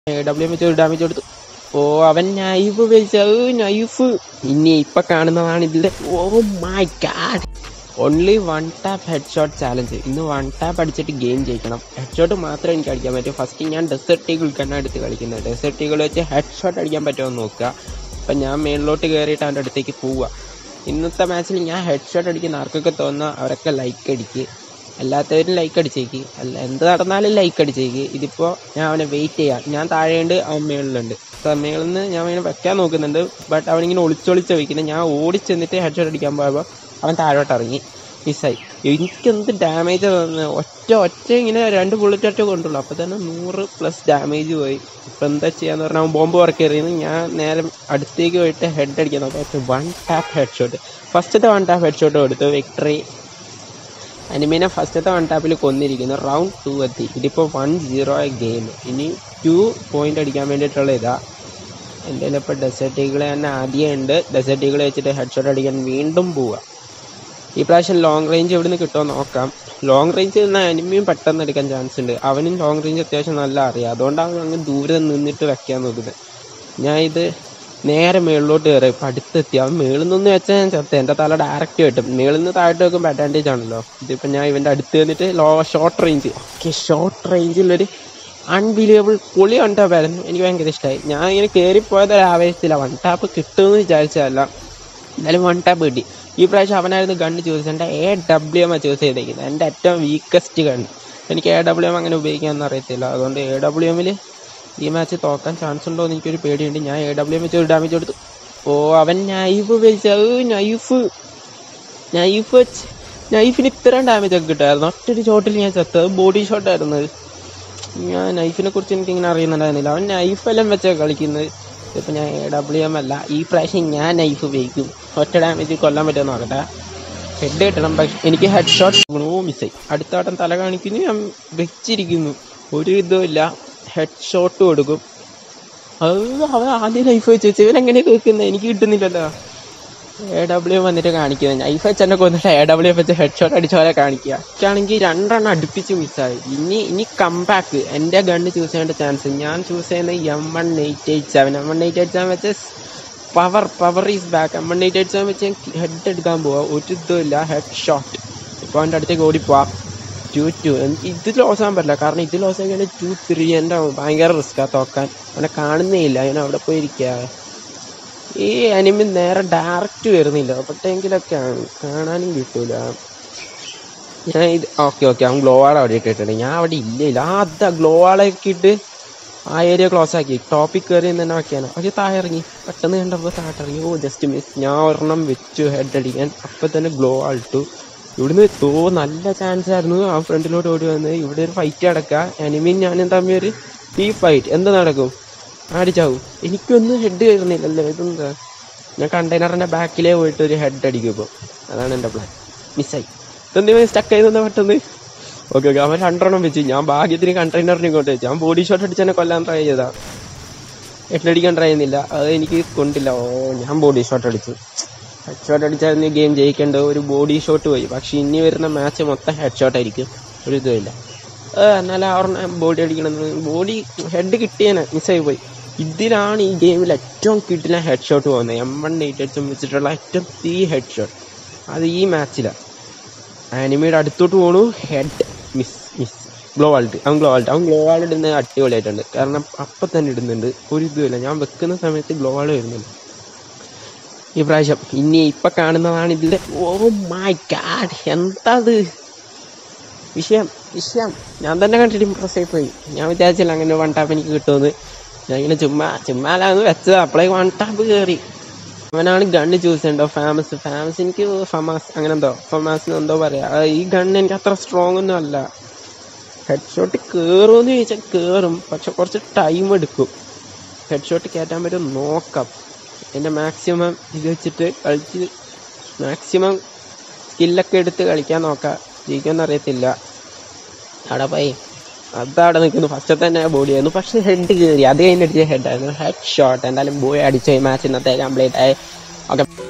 W M വെച്ച് damage കൊടുത്തു ഓ അവൻ നൈഫ് വെച്ചത് നൈഫ് ഇനി ഇപ്പൊ കാണുന്നതാണ് ഇതിന്റെ oh my god only one tap head shot challenge ഇന്ന് വൺ ടാപ്പ് അടിച്ചിട്ട് ഗെയിം ജയിക്കണം ഹെഡ് ഷോട്ട് മാത്രമേ എനിക്ക് അടിക്കാൻ പറ്റൂ ഫസ്റ്റ് ഞാൻ ഡെസേർട്ട് ഈഗിൾക്കാണ് എടുത്ത് കളിക്കുന്നത് ഡെസേർട്ട് ഈഗിൾ വെച്ച് ഹെഡ് ഷോട്ട് അടിക്കാൻ പറ്റുമോ എന്ന് നോക്കുക അപ്പം ഞാൻ മേളിലോട്ട് കയറിയിട്ട് അവൻ്റെ അടുത്തേക്ക് പോവുക ഇന്നത്തെ മാച്ചിൽ ഞാൻ ഹെഡ് ഷോട്ട് അടിക്കുന്ന ആർക്കൊക്കെ തോന്നുന്ന അവരൊക്കെ ലൈക്ക് അടിക്ക് എല്ലാത്തവരും ലൈക്ക് അടിച്ചേക്ക് അല്ല എന്ത് നടന്നാലും ലൈക്ക് അടിച്ചേക്ക് ഇതിപ്പോൾ ഞാൻ അവനെ വെയിറ്റ് ചെയ്യാം ഞാൻ താഴെയുണ്ട് അവൻ മേളിലുണ്ട് മേളിൽ നിന്ന് ഞാൻ അവനെ വെക്കാൻ നോക്കുന്നുണ്ട് ബട്ട് അവനിങ്ങനെ ഒളിച്ചൊളിച്ച് വയ്ക്കുന്നത് ഞാൻ ഓടിച്ചെന്നിട്ട് ഹെഡ് ഷോട്ട് അടിക്കാൻ പോയപ്പോൾ അവൻ താഴോട്ട് ഇറങ്ങി മിസ്സായി എനിക്കെന്ത് ഡാമേജ് തന്നെ ഒറ്റ ഒറ്റ ഇങ്ങനെ രണ്ട് ബുള്ളറ്റ് ഒറ്റ കൊണ്ടുള്ളൂ അപ്പോൾ തന്നെ നൂറ് പ്ലസ് ഡാമേജ് പോയി ഇപ്പം എന്താ ചെയ്യാന്ന് പറഞ്ഞാൽ അവൻ ബോംബ് വർക്ക് എറിയുന്നു ഞാൻ നേരെ അടുത്തേക്ക് പോയിട്ട് ഹെഡ് അടിക്കാൻ നോക്കാം വൺ ടാപ്പ് ഹെഡ് ഷോട്ട് ഫസ്റ്റത്തെ വൺ ടാപ്പ് ഹെഡ് ഷോട്ട് കൊടുത്തു വിക്ടറി അനിമീനെ ഫസ്റ്റത്തെ വൺ ടാപ്പിൽ കൊന്നിരിക്കുന്നു റൗണ്ട് ടു എത്തി ഇതിപ്പോൾ വൺ സീറോ ഗെയിം ഇനി ടു പോയിന്റ് അടിക്കാൻ വേണ്ടിയിട്ടുള്ള ഇതാ എൻ്റെ ഇപ്പോൾ ഡെസേർട്ട് ഈഗിൾ തന്നെ ആദ്യം ഉണ്ട് ഡെസേർട്ട് ഈഗിൾ വെച്ചിട്ട് ഹെഡ് ഷോട്ട് അടിക്കാൻ വീണ്ടും പോവുക ഈ പ്രാവശ്യം ലോങ് റേഞ്ച് എവിടെ നിന്ന് കിട്ടുമോ നോക്കാം ലോങ് റേഞ്ച് നിന്ന അനിമയും പെട്ടെന്ന് എടുക്കാൻ ചാൻസ് ഉണ്ട് അവനും ലോങ് റേഞ്ച് അത്യാവശ്യം നല്ല അറിയാം അതുകൊണ്ടാണ് അങ്ങ് ദൂരെ നിന്നിട്ട് വെക്കാൻ നോക്കുന്നത് ഞാൻ ഇത് നേരെ മേളിലോട്ട് കയറി ഇപ്പം അടുത്തെത്തി അവൻ മേളിൽ നിന്ന് വെച്ചാൽ ഞാൻ ചത്ത എൻ്റെ തല ഡയറക്റ്റ് കിട്ടും മേളിൽ നിന്ന് താഴോട്ട് വെക്കുമ്പോൾ അഡ്വാൻറ്റേജ് ആണല്ലോ ഇതിപ്പോൾ ഞാൻ ഇവൻ്റെ അടുത്ത് വന്നിട്ട് low short range okay short റേഞ്ചിലൊരു അൺബിലീവബിൾ പൊളി വൺ ടാപ്പ് ആയിരുന്നു എനിക്ക് ഭയങ്കര ഇഷ്ടമായി ഞാൻ ഇങ്ങനെ കയറിപ്പോയത് ഒരു ആവേശത്തിലാണ് വൺ ടാപ്പ് കിട്ടുമെന്ന് വിചാരിച്ചതല്ല എന്തായാലും വൺ ടാപ്പ് കിട്ടി ഈ പ്രാവശ്യം അവനായിരുന്നു ഗണ്ണ് ചൂസ് എൻ്റെ എ ഡബ്ല്യു എം ചൂസ് ചെയ്തേക്കുന്നത് എൻ്റെ ഏറ്റവും വീക്കസ്റ്റ് ഗണ്ണ് എനിക്ക് എ ഡബ്ല്യു എം അങ്ങനെ ഉപയോഗിക്കാമെന്ന് അറിയത്തില്ല അതുകൊണ്ട് എ ഡബ്ല്യു എമ്മിൽ ഈ മാച്ച് തോക്കാൻ ചാൻസ് ഉണ്ടോ എന്ന് എനിക്കൊരു പേടിയുണ്ട് ഞാൻ എ ഡബ്ല്യു എം വെച്ച് ഒരു ഡാമേജ് കൊടുത്തു ഓ അവൻ നൈഫ് വെച്ചത് നൈഫ് നൈഫ് വെച്ച് നൈഫിന് ഇത്രയും ഡാമേജ് ഒക്കെ കിട്ടായിരുന്നു ഒറ്റൊരു ഷോട്ടിൽ ഞാൻ ചത്തത് ബോഡി ഷോട്ടായിരുന്നു അത്. ഞാൻ നൈഫിനെ കുറിച്ച് എനിക്ക് ഇങ്ങനെ അറിയുന്നുണ്ടായിരുന്നില്ല അവൻ നൈഫെല്ലാം വെച്ചാണ് കളിക്കുന്നത് ഇപ്പം ഞാൻ എ ഡബ്ല്യു എം അല്ല ഈ പ്രാവശ്യം ഞാൻ നൈഫ് ഉപയോഗിക്കും ഒറ്റ ഡാമേജ് കൊല്ലാൻ പറ്റുമെന്ന് നോക്കട്ടെ ഹെഡ് കിട്ടണം പക്ഷെ എനിക്ക് ഹെഡ് ഷോട്ട് ഓ മിസ്സായി അടുത്ത വട്ടം തല കാണിക്കുന്നു ഞാൻ വെച്ചിരിക്കുന്നു ഒരു ഇതുമില്ല ഹെഡ് ഷോട്ട് കൊടുക്കും അത് അവൻ ആദ്യം നൈഫ് വെച്ച് വെച്ച് ഇവൻ എങ്ങനെ കേൾക്കുന്നത് എനിക്ക് കിട്ടുന്നില്ലല്ലോ എ ഡബ്ല്യു വന്നിട്ട് കാണിക്കുന്നത് നൈഫ് വെച്ച് എന്നെ കൊന്നിട്ട് എ ഡബ്ല്യു വെച്ച് ഹെഡ് ഷോട്ട് അടിച്ച പോലെ കാണിക്കുക എനിക്കാണെങ്കിൽ രണ്ടെണ്ണം അടുപ്പിച്ച് മിസ്സായി ഇനി ഇനി കംബാക്ക് എൻ്റെ ഗണ്ണ് ചൂസ് ചെയ്യേണ്ട ചാൻസ് ഞാൻ ചൂസ് ചെയ്യുന്നത് M one eight eight seven M one eight eight seven വെച്ച് power power is back M one eight eight seven വെച്ച് ഹെഡ് എടുക്കാൻ പോവാം ഒരു ഇതുമില്ല ഹെഡ് ഷോട്ട് ഇപ്പോൾ അവൻ്റെ അടുത്തേക്ക് ഓടിപ്പോവാം ടു ടു എനിക്ക് ഇത് ലോസ് ആകാൻ പറ്റില്ല കാരണം ഇത് ലോസ് ആക്കിയാൽ ടു ത്രീ എൻ്റെ ഭയങ്കര റിസ്ക്കാ തോക്കാൻ അവനെ കാണുന്നേ ഇല്ല അവൻ അവിടെ പോയിരിക്കുക ഈ അനിമി നേരെ ഡയറക്റ്റ് വരുന്നില്ല എപ്പോഴെങ്കിലൊക്കെയാണ് കാണാനും കിട്ടൂല ഞാൻ ഇത് ഓക്കെ ഓക്കെ അവൻ ഗ്ലോ ആൾ അവിടെ ഇട്ടിട്ടുണ്ട് ഞാൻ അവിടെ ഇല്ല ഇല്ല ആ അതാ ഗ്ലോ ആളൊക്കെ ഇട്ട് ആ ഏരിയ ക്ലോസ് ആക്കി ടോപ്പിക് കയറി തന്നെ വെക്കാനോ പക്ഷെ താഴെ ഇറങ്ങി പെട്ടെന്ന് കണ്ടപ്പോൾ താഴെ ഇറങ്ങി ഓ ജസ്റ്റ് മിസ് ഞാൻ ഒരെണ്ണം വെച്ചു ഹെഡ് അടിക്കാൻ അപ്പം തന്നെ ഗ്ലോ ആൾട്ടു ഇവിടുന്ന് ഓ നല്ല ചാൻസ് ആയിരുന്നു ആ ഫ്രണ്ടിലോട്ട് ഓടി വന്ന് ഇവിടെ ഒരു ഫൈറ്റ് നടക്കുക എനിമിയും ഞാനും തമ്മിൽ ഒരു ടീ ഫൈറ്റ് എന്ത് നടക്കും അടിച്ചാവും എനിക്കൊന്നും ഹെഡ് കയറുന്നില്ലല്ലോ ഇതെന്താ ഞാൻ കണ്ടെയ്നറിന്റെ ബാക്കിലേ പോയിട്ട് ഒരു ഹെഡ് അടിക്കും ഇപ്പോൾ അതാണ് എൻ്റെ പ്ലാൻ മിസ്സായി ഇതെന്താ സ്റ്റക്ക് ചെയ്തെന്നാ പെട്ടെന്ന് ഓക്കെ ഓക്കെ അവൻ രണ്ടെണ്ണം വെച്ച് ഞാൻ ഭാഗ്യത്തിന് കണ്ടെയ്നറിനെ കൊണ്ട് വെച്ചു ഞാൻ ബോഡി ഷോട്ട് അടിച്ചെന്നെ കൊല്ലാൻ ട്രൈ ചെയ്താ ഹെഡ് അടിക്കാൻ ട്രൈ ചെയ്യുന്നില്ല അത് എനിക്ക് കൊണ്ടില്ല ഓ ഞാൻ ബോഡി ഷോട്ട് അടിച്ചു ഹെഡ് ഷോട്ട് അടിച്ചായിരുന്നു ഈ ഗെയിം ജയിക്കേണ്ടത് ഒരു ബോഡി ഷോട്ട് പോയി പക്ഷെ ഇനി വരുന്ന മാച്ച് മൊത്തം ഹെഡ് ഷോട്ട് ആയിരിക്കും ഒരു ഇതുമില്ല എന്നാലും ഒരെണ്ണം ബോഡി അടിക്കണം ബോഡി ഹെഡ് കിട്ടിയേനെ മിസ്സായി പോയി ഇതിലാണ് ഈ ഗെയിമിൽ ഏറ്റവും കിട്ടില്ല ഹെഡ് ഷോട്ട് പോകുന്നത് എം വൺ എയ്റ്റ് എച്ച് വെച്ചിട്ടുള്ള ഏറ്റവും തീ ഹെഡ് ഷോട്ട് അത് ഈ മാച്ചിലാണ് ആനിമയുടെ അടുത്തോട്ട് പോണു head miss miss gloo wall അവൻ ഗ്ലോ ആൾട്ട് അവൻ ഗ്ലോ ആൾ ഇടുന്നത് അടിപൊളിയായിട്ടുണ്ട് കാരണം അപ്പം തന്നെ ഇടുന്നുണ്ട് ഒരു ഇതുമില്ല ഞാൻ വെക്കുന്ന സമയത്ത് ഗ്ലോ ആൾ വരുന്നുണ്ട് ഈ പ്രാവശ്യം ഇനി ഇപ്പൊ കാണുന്നതാണ് ഇതിന്റെ ഓ മൈ ഗാഡ് എന്താ അത് വിഷയം വിഷയം ഞാൻ തന്നെ കണ്ടിട്ട് ഇമ്പ്രസ് ആയി പോയി ഞാൻ വിചാരിച്ചില്ല അങ്ങനെ വൺ ടാപ്പ് എനിക്ക് കിട്ടുമെന്ന് ഞാൻ ഇങ്ങനെ ചുമ്മാ ചുമ്മാലാന്ന് വെച്ചത് അപ്പോഴേക്ക് വൺ ടാപ്പ് കയറി അവനാണ് ഗണ്ണ് ചൂസ് ചെയ്യണ്ടോ ഫാമസ് ഫാമസ് എനിക്ക് ഫമാസ് അങ്ങനെ എന്തോ ഫമാസ് എന്തോ പറയാ ആ, ഈ ഗണ്ണ് എനിക്ക് അത്ര സ്ട്രോങ് ഒന്നും അല്ല ഹെഡ് ഷോട്ട് കയറുമെന്ന് ചോദിച്ചാൽ കയറും പക്ഷെ കുറച്ച് ടൈം എടുക്കും ഹെഡ് ഷോട്ട് കയറ്റാൻ പറ്റും നോക്കാം എൻ്റെ മാക്സിമം ഇത് വെച്ചിട്ട് കളിച്ച് മാക്സിമം സ്കില്ലൊക്കെ എടുത്ത് കളിക്കാൻ നോക്കാം ജയിക്കുമെന്ന് അറിയത്തില്ല അവിടെ പോയി അതവിടെ നിൽക്കുന്നു ഫസ്റ്റ് തന്നെ ബോഡി ആയിരുന്നു പക്ഷെ ഹെഡ് കയറി അത് കഴിഞ്ഞിട്ട് ഹെഡ് ആയിരുന്നു ഹെഡ് ഷോട്ട് എന്തായാലും ബോയ് അടിച്ച മാച്ച് ഇന്നത്തെ കംപ്ലീറ്റ് ആയി ഓക്കെ